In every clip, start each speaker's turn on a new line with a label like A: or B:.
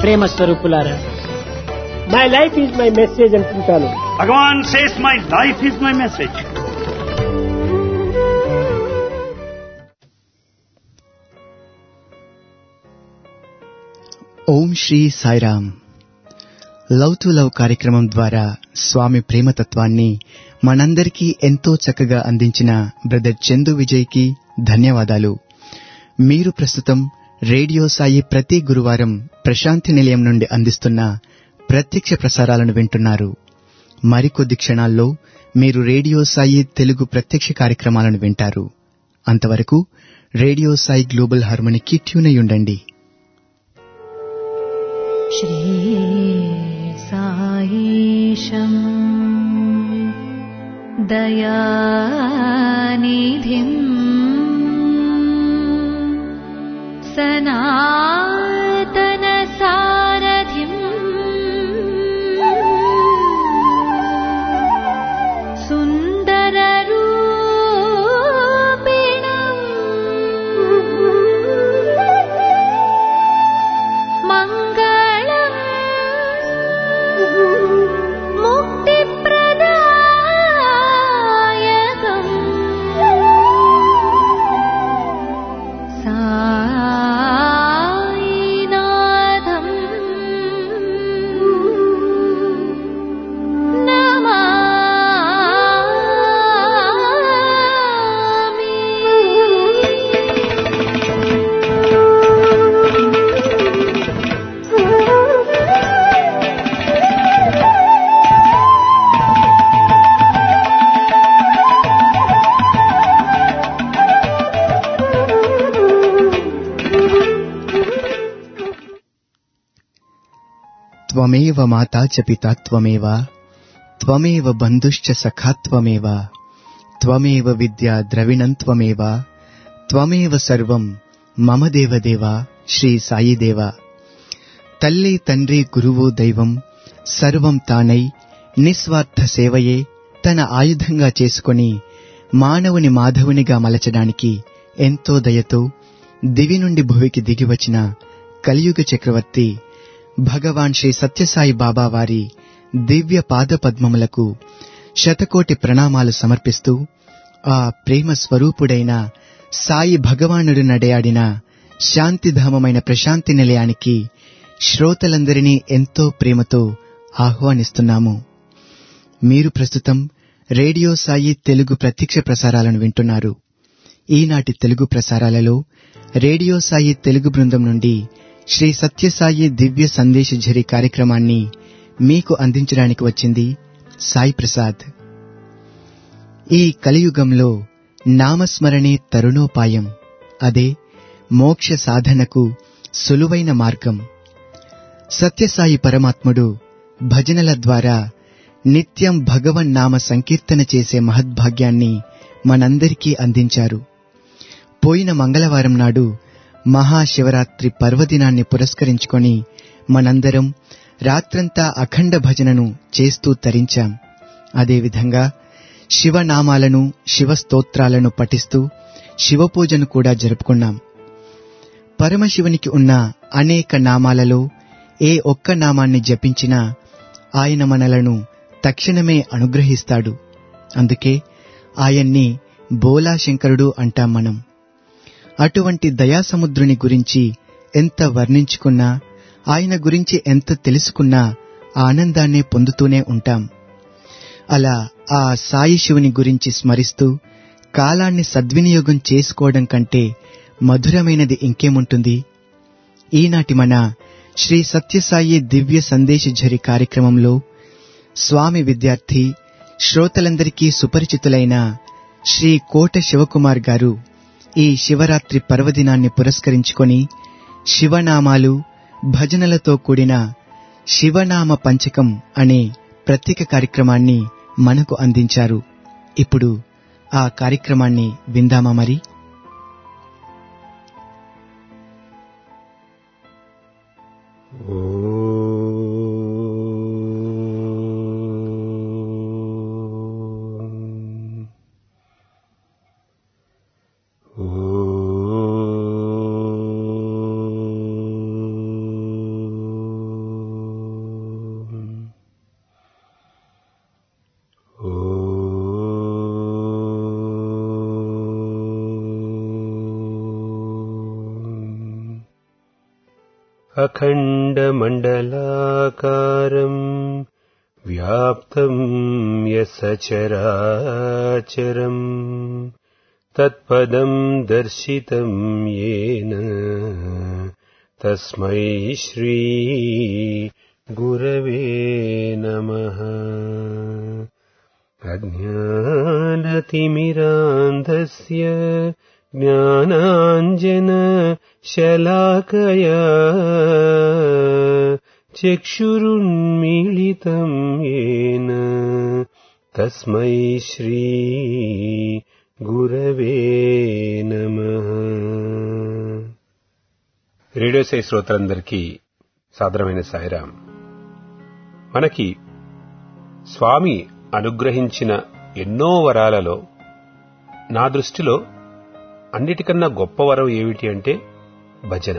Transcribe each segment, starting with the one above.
A: ప్రేమ స్వరూపులారా
B: my life is my message అనుకుంటాను
C: Bhagavan says, My life is my message.
D: Om Sri Sairam love to love కార్యక్రమం ద్వారా స్వామి ప్రేమతత్వాన్ని మనందరికీ ఎంతో చక్కగా అందించిన బ్రదర్ చందు విజయ్కి ధన్యవాదాలు మీరు ప్రస్తుతం రేడియో సాయి ప్రతి గురువారం ప్రశాంతి నిలయం నుండి అందిస్తున్న ప్రత్యక్ష ప్రసారాలను వింటున్నారు మరికొద్ది క్షణాల్లో మీరు రేడియో సాయి తెలుగు ప్రత్యక్ష కార్యక్రమాలను వింటారు అంతవరకు రేడియో సాయి గ్లోబల్ హార్మోనికి ట్యూన్ అయి ఉండండి
E: श्रीसायीशम् दयानिधिम् सनातनसारथिम् सुन्दररूपिणम् मङ्गलम् मुक्तिप्रदायकम् सायिनाथम्
D: త్వమేవ మాతా చ పితా త్వమేవ త్వమేవ బంధుశ్చ సఖా త్వమేవ త్వమేవ విద్యా ద్రవిణం త్వమేవ త్వమేవ సర్వం మమ దేవదేవ శ్రీ సాయిదేవ తల్లి తండ్రి గురువు దైవం సర్వం తానై నిస్వార్థ సేవయే తన ఆయుధంగా చేసుకొని మానవుని మాధవునిగా మలచడానికి ఎంతో దయతో దివి నుండి భువికి దిగివచ్చిన కలియుగ చక్రవర్తి భగవాన్ శ్రీ సత్యసాయి బాబా వారి దివ్య పాద పద్మములకు శతకోటి ప్రణామాలు సమర్పిస్తూ ఆ ప్రేమ స్వరూపుడైన సాయి భగవానుడు నడయాడిన శాంతిధామమైన ప్రశాంతి నిలయానికి శ్రోతలందరినీ ఎంతో ప్రేమతో ఆహ్వానిస్తున్నాము మీరు ప్రస్తుతం రేడియో సాయి తెలుగు ప్రత్యక్ష ప్రసారాలను వింటున్నారు ఈనాటి తెలుగు ప్రసారాలలో రేడియో సాయి తెలుగు బృందం నుండి శ్రీ సత్యసాయి దివ్య సందేశఝరి కార్యక్రమాన్ని మీకు అందించడానికి వచ్చింది సాయి ప్రసాద్ ఈ కలియుగంలో నామస్మరణే తరుణోపాయం అదే మోక్ష సాధనకు సులువైన మార్గం సత్యసాయి పరమాత్ముడు భజనల ద్వారా నిత్యం భగవన్ నామ సంకీర్తన చేసే మహద్భాగ్యాన్ని మనందరికీ అందించారు పోయిన మంగళవారం నాడు మహాశివరాత్రి పర్వదినాన్ని పురస్కరించుకొని మనందరం రాత్రంతా అఖండ భజనను చేస్తూ తరించాం అదేవిధంగా శివనామాలను శివస్తోత్రాలను పఠిస్తూ శివపూజను కూడా జరుపుకున్నాం పరమశివునికి ఉన్న అనేక నామాలలో ఏ ఒక్క నామాన్ని జపించినా ఆయన మనలను తక్షణమే అనుగ్రహిస్తాడు అందుకే ఆయన్ని బోలాశంకరుడు అంటాం మనం అటువంటి దయాసముద్రుని గురించి ఎంత వర్ణించుకున్నా ఆయన గురించి ఎంత తెలుసుకున్నా ఆనందాన్నే పొందుతూనే ఉంటాం అలా ఆ సాయి శివుని గురించి స్మరిస్తూ కాలాన్ని సద్వినియోగం చేసుకోవడం కంటే మధురమైనది ఇంకేముంటుంది ఈనాటి మన శ్రీ సత్యసాయి దివ్య సందేశఝరి కార్యక్రమంలో స్వామి విద్యార్థి శ్రోతలందరికీ సుపరిచితులైన శ్రీ కోట శివకుమార్ గారు ఈ శివరాత్రి పర్వదినాన్ని పురస్కరించుకొని శివనామాలు భజనలతో కూడిన శివనామ పంచకం అనే ప్రత్యేక కార్యక్రమాన్ని మనకు అందించారు ఇప్పుడు ఆ కార్యక్రమాన్ని విందామా మరి
A: अखण्डमण्डलाकारम् व्याप्तम् यसचराचरम् तत्पदम् दर्शितम् येन तस्मै श्री गुरवे नमः अज्ञानतिमिरान्धस्य ज्ञानाञ्जन शलाकया चक्षुरुन्मीलितम् येन तस्मै श्री గురవే నమ రేడియో సై శ్రోతలందరికీ సాదరమైన సాయిరాం మనకి స్వామి అనుగ్రహించిన ఎన్నో వరాలలో నా దృష్టిలో అన్నిటికన్నా గొప్ప వరం ఏమిటి అంటే భజన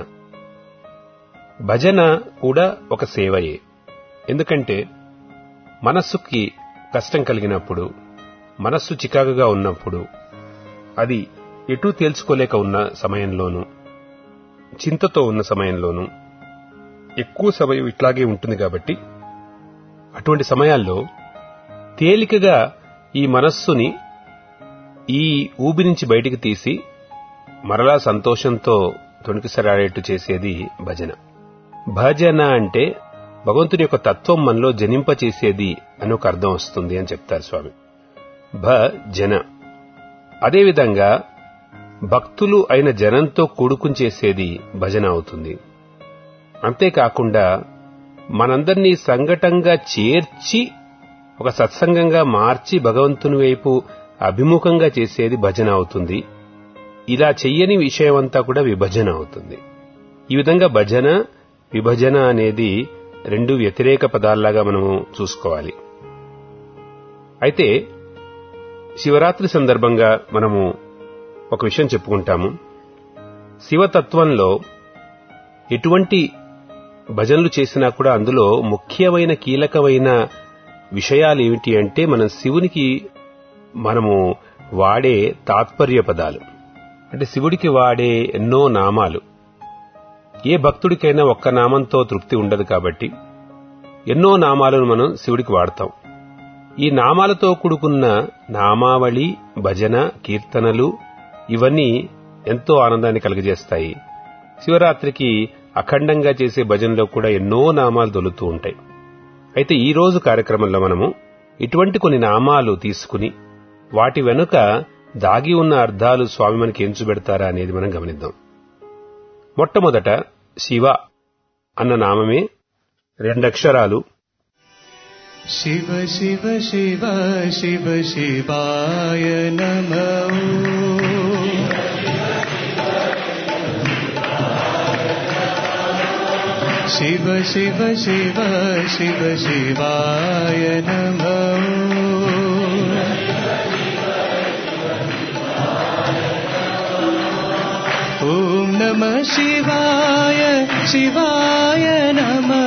A: భజన కూడా ఒక సేవయే ఎందుకంటే మనస్సుకి కష్టం కలిగినప్పుడు మనస్సు చికాకుగా ఉన్నప్పుడు అది ఎటూ తేల్చుకోలేక ఉన్న సమయంలోనూ చింతతో ఉన్న సమయంలోనూ ఎక్కువ సమయం ఇట్లాగే ఉంటుంది కాబట్టి అటువంటి సమయాల్లో తేలికగా ఈ మనస్సుని ఈ ఊబి నుంచి బయటికి తీసి మరలా సంతోషంతో తొణికిసరాడేట్టు చేసేది భజన భజన అంటే భగవంతుని యొక్క తత్వం మనలో జనింపచేసేది అని ఒక అర్థం వస్తుంది అని చెప్తారు స్వామి భజన అదేవిధంగా భక్తులు అయిన జనంతో కూడుకుని చేసేది భజన అవుతుంది అంతేకాకుండా మనందరినీ సంఘటంగా చేర్చి ఒక సత్సంగంగా మార్చి భగవంతుని వైపు అభిముఖంగా చేసేది భజన అవుతుంది ఇలా చెయ్యని విషయమంతా కూడా విభజన అవుతుంది ఈ విధంగా భజన విభజన అనేది రెండు వ్యతిరేక పదాల్లాగా మనము చూసుకోవాలి అయితే శివరాత్రి సందర్భంగా మనము ఒక విషయం చెప్పుకుంటాము శివతత్వంలో ఎటువంటి భజనలు చేసినా కూడా అందులో ముఖ్యమైన కీలకమైన విషయాలు ఏమిటి అంటే మనం శివునికి మనము వాడే తాత్పర్య పదాలు అంటే శివుడికి వాడే ఎన్నో నామాలు ఏ భక్తుడికైనా ఒక్క నామంతో తృప్తి ఉండదు కాబట్టి ఎన్నో నామాలను మనం శివుడికి వాడతాం ఈ నామాలతో కూడుకున్న నామావళి భజన కీర్తనలు ఇవన్నీ ఎంతో ఆనందాన్ని కలుగజేస్తాయి శివరాత్రికి అఖండంగా చేసే భజనలో కూడా ఎన్నో నామాలు దొలుతూ ఉంటాయి అయితే ఈ రోజు కార్యక్రమంలో మనము ఇటువంటి కొన్ని నామాలు తీసుకుని వాటి వెనుక దాగి ఉన్న అర్థాలు స్వామి మనకి ఎంచుబెడతారా అనేది మనం గమనిద్దాం మొట్టమొదట శివ అన్న నామమే రెండక్షరాలు
F: शिव शिव शिव शिव शिवाय नमो शिव शिव शिव शिव शिवाय नमो ॐ नमः शिवाय शिवाय नमो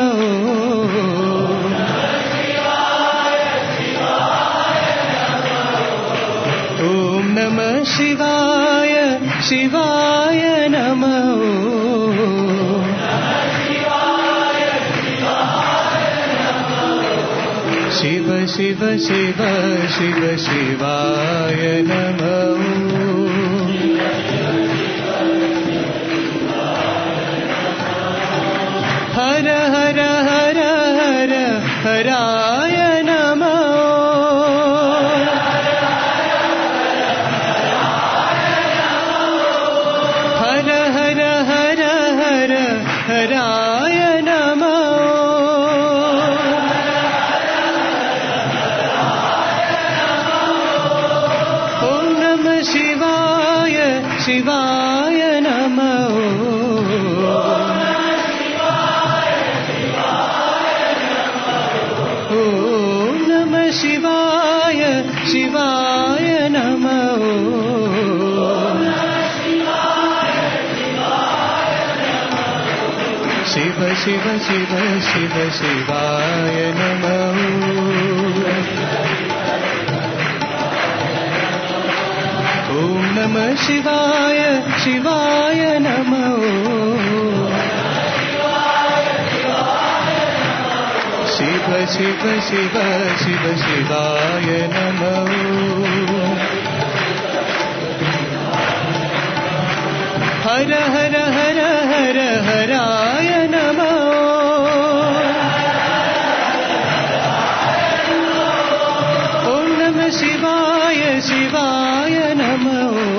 F: ॐ नमः शिवाय शिवाय नमो शिव शिव शिव शिव शिवाय नमो हर हर हर हर हराय नमो हर हर हर हर हराय नमो ॐ नमः शिवाय शिवाय नमो ॐ नमः शिवाय शिवाय नमो शिव शिव शिव शिव शिवाय नमो ॐ नमः शिवाय शिवाय नमो शिव शिव शिव शिवाय नमो हर हर हर हर हराय नमो ॐ नमः शिवाय शिवाय नमो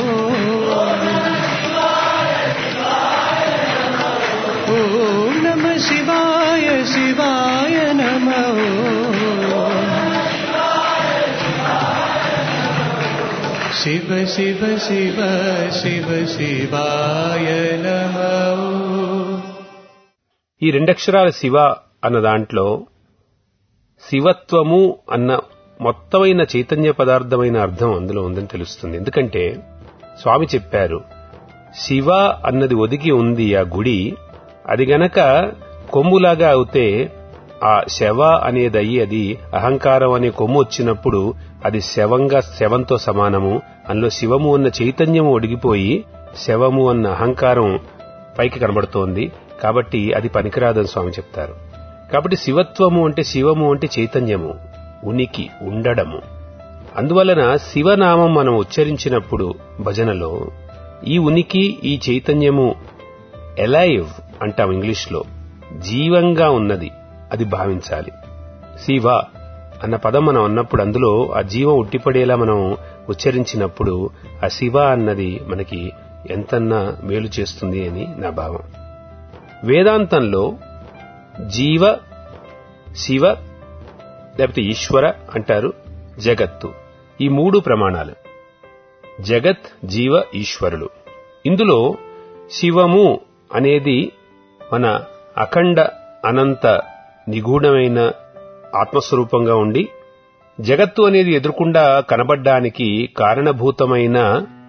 F: ॐ नमः शिवाय शिवाय नमो शिव शिव शिव शिव शिवाय नमो
A: ఈ రెండక్షరాల శివ అన్న దాంట్లో శివత్వము అన్న మొత్తమైన చైతన్య పదార్థమైన అర్థం అందులో ఉందని తెలుస్తుంది ఎందుకంటే స్వామి చెప్పారు శివ అన్నది ఒదిగి ఉంది ఆ గుడి అది గనక కొమ్ములాగా అవుతే ఆ శవ అనేది అయ్యి అది అహంకారం అనే కొమ్ము వచ్చినప్పుడు అది శవంగా శవంతో సమానము అందులో శివము అన్న చైతన్యము ఒడిగిపోయి శవము అన్న అహంకారం పైకి కనబడుతోంది కాబట్టి అది పనికిరాదని స్వామి చెప్తారు కాబట్టి శివత్వము అంటే శివము అంటే చైతన్యము ఉనికి ఉండడము అందువలన శివనామం మనం ఉచ్చరించినప్పుడు భజనలో ఈ ఉనికి ఈ చైతన్యము ఎలైవ్ అంటాం ఇంగ్లీష్లో జీవంగా ఉన్నది అది భావించాలి శివ అన్న పదం మనం అన్నప్పుడు అందులో ఆ జీవం ఉట్టిపడేలా మనం ఉచ్చరించినప్పుడు ఆ శివ అన్నది మనకి ఎంతన్నా మేలు చేస్తుంది అని నా భావం వేదాంతంలో జీవ శివ లేకపోతే ఈశ్వర అంటారు జగత్తు ఈ మూడు ప్రమాణాలు జగత్ జీవ ఈశ్వరులు ఇందులో శివము అనేది మన అఖండ అనంత నిగూఢమైన ఆత్మస్వరూపంగా ఉండి జగత్తు అనేది ఎదురుకుండా కనబడ్డానికి కారణభూతమైన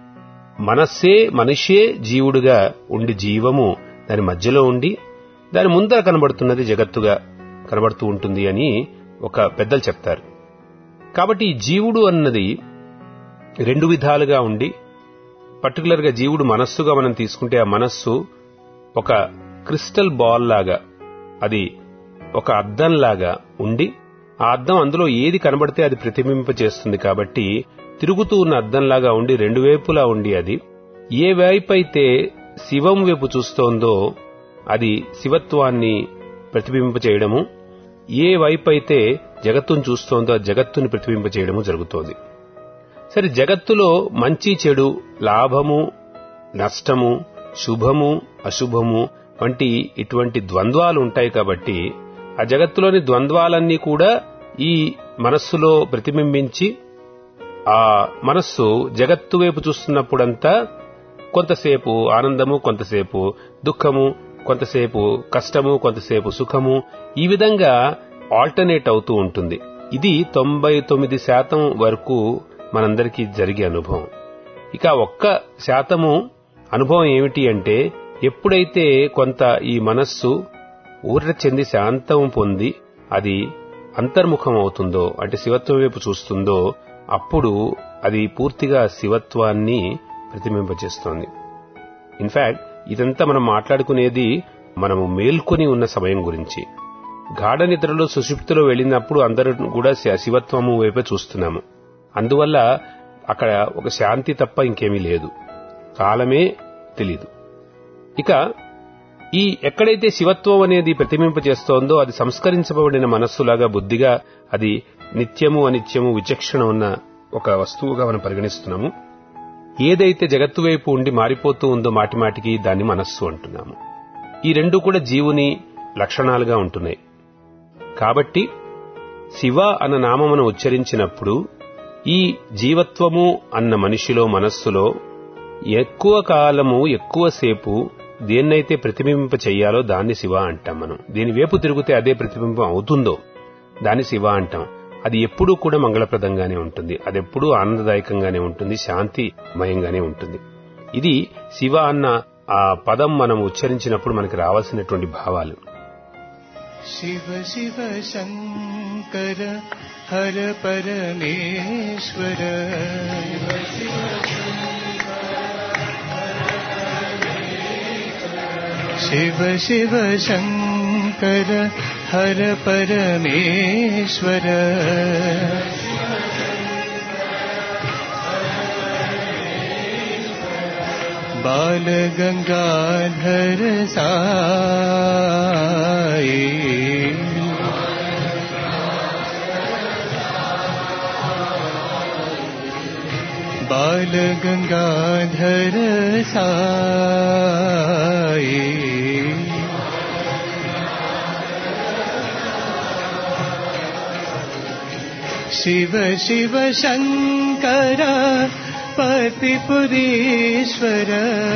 A: మనస్సే మనిషే జీవుడుగా ఉండి జీవము దాని మధ్యలో ఉండి దాని ముందర కనబడుతున్నది జగత్తుగా కనబడుతూ ఉంటుంది అని ఒక పెద్దలు చెప్తారు కాబట్టి ఈ జీవుడు అన్నది రెండు విధాలుగా ఉండి పర్టికులర్ గా జీవుడు మనస్సుగా మనం తీసుకుంటే ఆ మనస్సు ఒక క్రిస్టల్ బాల్ లాగా అది ఒక అద్దం లాగా ఉండి ఆ అద్దం అందులో ఏది కనబడితే అది ప్రతిబింబ చేస్తుంది కాబట్టి తిరుగుతూ ఉన్న అద్దంలాగా ఉండి రెండు వైపులా ఉండి అది ఏ వైపు అయితే శివం వైపు చూస్తోందో అది శివత్వాన్ని ప్రతిబింబ చేయడము ఏ వైపు అయితే జగత్తును చూస్తోందో ఆ జగత్తుని ప్రతిబింబ చేయడము జరుగుతోంది సరే జగత్తులో మంచి చెడు లాభము నష్టము శుభము అశుభము వంటి ఇటువంటి ద్వంద్వాలు ఉంటాయి కాబట్టి ఆ జగత్తులోని ద్వంద్వాలన్నీ కూడా ఈ మనస్సులో ప్రతిబింబించి ఆ మనస్సు జగత్తు వైపు చూస్తున్నప్పుడంతా కొంతసేపు ఆనందము కొంతసేపు దుఃఖము కొంతసేపు కష్టము కొంతసేపు సుఖము ఈ విధంగా ఆల్టర్నేట్ అవుతూ ఉంటుంది ఇది తొంభై తొమ్మిది శాతం వరకు మనందరికీ జరిగే అనుభవం ఇక ఒక్క శాతము అనుభవం ఏమిటి అంటే ఎప్పుడైతే కొంత ఈ మనస్సు ఊరట చెంది శాంతం పొంది అది అంతర్ముఖం అవుతుందో అంటే శివత్వం వైపు చూస్తుందో అప్పుడు అది పూర్తిగా శివత్వాన్ని ప్రతిబింబచేస్తోంది ఇన్ఫాక్ట్ ఇదంతా మనం మాట్లాడుకునేది మనము మేల్కొని ఉన్న సమయం గురించి గాఢ నిద్రలో సుషుప్తిలో వెళ్ళినప్పుడు అందరూ కూడా శ- శివత్వము వైపే చూస్తున్నాము అందువల్ల అక్కడ ఒక శాంతి తప్ప ఇంకేమీ లేదు కాలమే తెలీదు ఇక ఈ ఎక్కడైతే శివత్వం అనేది ప్రతిబింప చేస్తోందో అది సంస్కరించబడిన మనస్సులాగా బుద్ధిగా అది నిత్యము అనిత్యము విచక్షణ ఉన్న ఒక వస్తువుగా మనం పరిగణిస్తున్నాము ఏదైతే జగత్తు వైపు ఉండి మారిపోతూ ఉందో మాటిమాటికి దాన్ని మనస్సు అంటున్నాము ఈ రెండు కూడా జీవుని లక్షణాలుగా ఉంటున్నాయి కాబట్టి శివ అన్న నామమును ఉచ్చరించినప్పుడు ఈ జీవత్వము అన్న మనిషిలో మనస్సులో ఎక్కువ కాలము ఎక్కువసేపు దేన్నైతే ప్రతిబింబ చెయ్యాలో దాన్ని శివ అంటాం మనం దీని వైపు తిరిగితే అదే ప్రతిబింబం అవుతుందో దాన్ని శివ అంటాం అది ఎప్పుడూ కూడా మంగళప్రదంగానే ఉంటుంది అది ఎప్పుడూ ఆనందదాయకంగానే ఉంటుంది శాంతిమయంగానే ఉంటుంది ఇది శివ అన్న ఆ పదం మనం ఉచ్చరించినప్పుడు మనకి రావాల్సినటువంటి భావాలు
F: शिव शिव शङ्कर हर परमेश्वर शिव शिव शङ्कर हर परमेश्वर बाल गंगाधर साई बाल गंगाधर साई शिव शिव शङ्कर पतिपुरीश्वर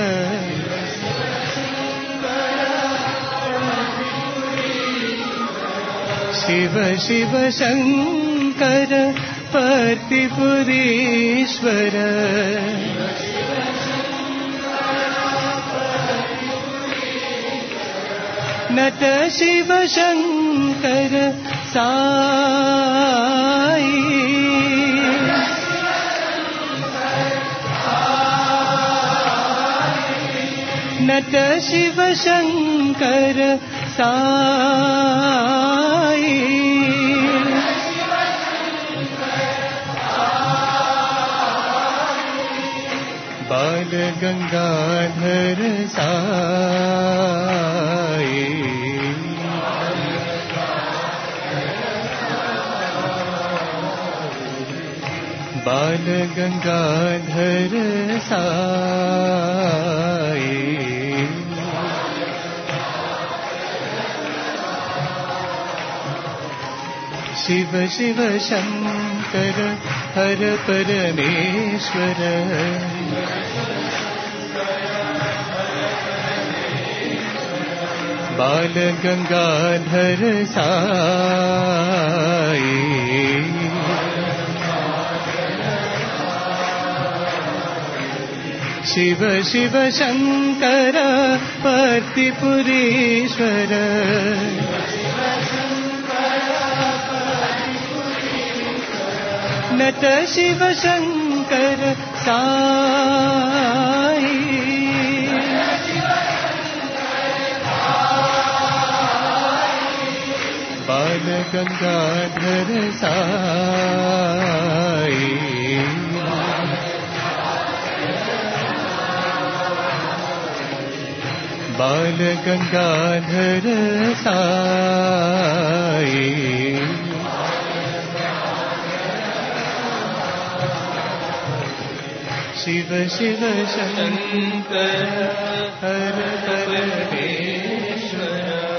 F: शिव शिव शङ्कर पतिपुरीश्वर नत शिव शङ्कर साई नत शिव शङ्कर साई बाल गंगाधर साई बाल गंगाधर साई शिव शिव शङ्कर हर परमेश्वर बाल गंगाधर साई शिव शिव शङ्कर पर्तिपुरीश्वर नत शिव शङ्कर साई बाल गंगाधर साई बाल गंगाधर साई शिव शिव शङ्कर हर परमेश्वर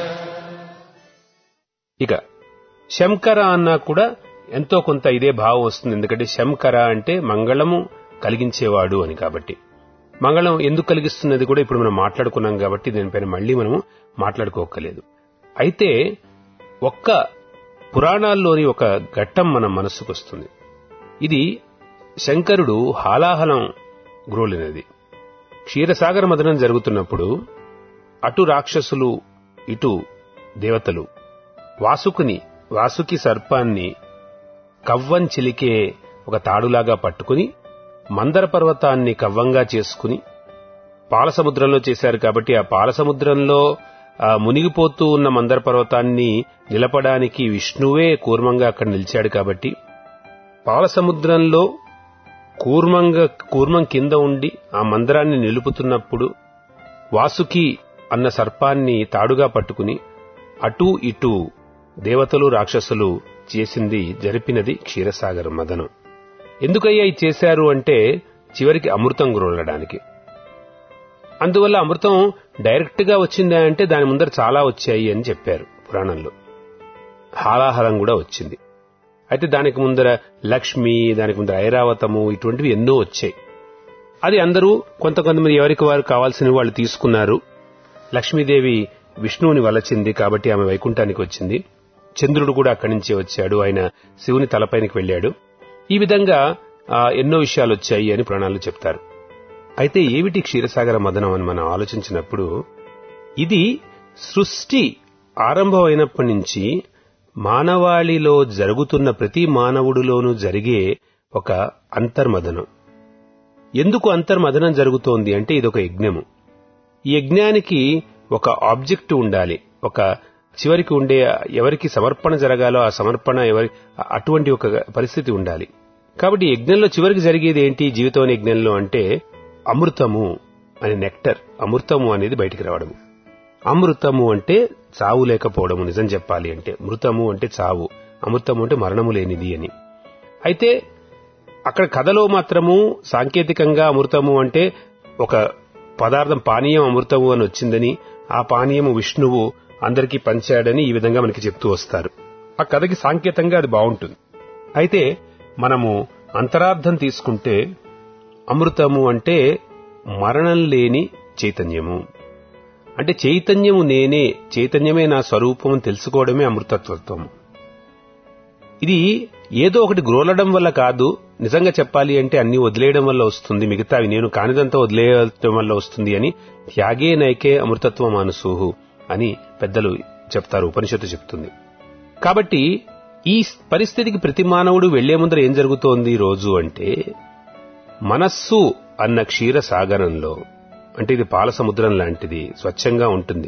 A: ఇక శంకర అన్నా కూడా ఎంతో కొంత ఇదే భావం వస్తుంది ఎందుకంటే శంకర అంటే మంగళము కలిగించేవాడు అని కాబట్టి మంగళం ఎందుకు కలిగిస్తున్నది కూడా ఇప్పుడు మనం మాట్లాడుకున్నాం కాబట్టి దీనిపైన మళ్ళీ మనము మాట్లాడుకోకలేదు అయితే ఒక్క పురాణాల్లోని ఒక ఘట్టం మన మనస్సుకు వస్తుంది ఇది శంకరుడు హాలాహలం గ్రోలినది క్షీరసాగర మదనం జరుగుతున్నప్పుడు అటు రాక్షసులు ఇటు దేవతలు వాసుకుని వాసుకి సర్పాన్ని కవ్వం చిలికే ఒక తాడులాగా పట్టుకుని మందర పర్వతాన్ని కవ్వంగా చేసుకుని పాలసముద్రంలో చేశారు కాబట్టి ఆ పాలసముద్రంలో ఆ మునిగిపోతూ ఉన్న మందర పర్వతాన్ని నిలపడానికి విష్ణువే కూర్మంగా అక్కడ నిలిచాడు కాబట్టి పాలసముద్రంలో కూర్మంగా కూర్మం కింద ఉండి ఆ మందరాన్ని నిలుపుతున్నప్పుడు వాసుకి అన్న సర్పాన్ని తాడుగా పట్టుకుని అటూ ఇటూ దేవతలు రాక్షసులు చేసింది జరిపినది క్షీరసాగర మదనం ఎందుకయ్యా ఇది చేశారు అంటే చివరికి అమృతం గ్రోలడానికి అందువల్ల అమృతం డైరెక్ట్ గా వచ్చిందా అంటే దాని ముందర చాలా వచ్చాయి అని చెప్పారు పురాణంలో హాలాహలం కూడా వచ్చింది అయితే దానికి ముందర లక్ష్మి దానికి ముందర ఐరావతము ఇటువంటివి ఎన్నో వచ్చాయి అది అందరూ కొంత కొంతమంది ఎవరికి వారు కావాల్సిన వాళ్ళు తీసుకున్నారు లక్ష్మీదేవి విష్ణువుని వలచింది కాబట్టి ఆమె వైకుంఠానికి వచ్చింది చంద్రుడు కూడా అక్కడి నుంచే వచ్చాడు ఆయన శివుని తలపైనకి వెళ్ళాడు ఈ విధంగా ఆ, ఎన్నో విషయాలు వచ్చాయి అని పురాణాలు చెప్తారు అయితే ఏమిటి క్షీరసాగర మదనం అని మనం ఆలోచించినప్పుడు ఇది సృష్టి ఆరంభమైనప్పటి నుంచి మానవాళిలో జరుగుతున్న ప్రతి మానవుడిలోనూ జరిగే ఒక అంతర్మదనం ఎందుకు అంతర్మదనం జరుగుతోంది అంటే ఇదొక యజ్ఞము ఈ యజ్ఞానికి ఒక ఆబ్జెక్ట్ ఉండాలి ఒక చివరికి ఉండే ఎవరికి సమర్పణ జరగాలో ఆ సమర్పణ ఎవరి అటువంటి ఒక పరిస్థితి ఉండాలి కాబట్టి యజ్ఞంలో చివరికి జరిగేది ఏంటి జీవితం అనే యజ్ఞంలో అంటే అమృతము అనే నెక్టర్ అమృతము అనేది బయటికి రావడము అమృతము అంటే చావు లేకపోవడము నిజం చెప్పాలి అంటే మృతము అంటే చావు అమృతము అంటే మరణము లేనిది అని అయితే అక్కడ కథలో మాత్రము సాంకేతికంగా అమృతము అంటే ఒక పదార్థం పానీయం అమృతము అని వచ్చిందని ఆ పానీయము విష్ణువు అందరికీ పంచాడని ఈ విధంగా మనకి చెప్తూ వస్తారు ఆ కథకి సాంకేతంగా అది బాగుంటుంది అయితే మనము అంతరార్థం తీసుకుంటే అమృతము అంటే మరణం లేని చైతన్యము అంటే చైతన్యము నేనే చైతన్యమే నా స్వరూపం అని తెలుసుకోవడమే అమృతత్వత్వము ఇది ఏదో ఒకటి గ్రోలడం వల్ల కాదు నిజంగా చెప్పాలి అంటే అన్ని వదిలేయడం వల్ల వస్తుంది మిగతావి నేను కానిదంతా వదిలేయడం వల్ల వస్తుంది అని త్యాగే నైకే అమృతత్వ మానసూహు అని పెద్దలు చెప్తారు ఉపనిషత్తు చెప్తుంది కాబట్టి ఈ పరిస్థితికి ప్రతి మానవుడు వెళ్లే ముందర ఏం జరుగుతోంది రోజు అంటే మనస్సు అన్న క్షీర సాగరంలో అంటే ఇది పాల సముద్రం లాంటిది స్వచ్ఛంగా ఉంటుంది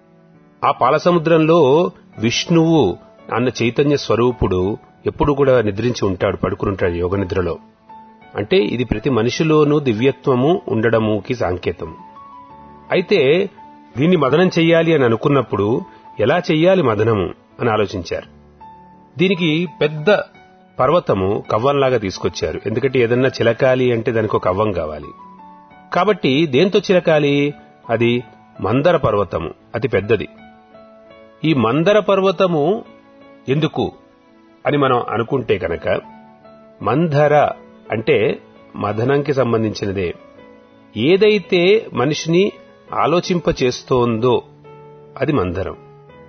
A: ఆ పాల సముద్రంలో విష్ణువు అన్న చైతన్య స్వరూపుడు ఎప్పుడు కూడా నిద్రించి ఉంటాడు పడుకుని ఉంటాడు యోగ నిద్రలో అంటే ఇది ప్రతి మనిషిలోనూ దివ్యత్వము ఉండడముకి సంకేతం అయితే దీన్ని మదనం చెయ్యాలి అని అనుకున్నప్పుడు ఎలా చెయ్యాలి మదనము అని ఆలోచించారు దీనికి పెద్ద పర్వతము కవ్వంలాగా తీసుకొచ్చారు ఎందుకంటే ఏదన్నా చిలకాలి అంటే దానికి ఒక కవ్వం కావాలి కాబట్టి దేంతో చిలకాలి అది మందర పర్వతము అతి పెద్దది ఈ మందర పర్వతము ఎందుకు అని మనం అనుకుంటే కనుక మందర అంటే మదనంకి సంబంధించినదే ఏదైతే మనిషిని ఆలోచింపచేస్తోందో అది మందరం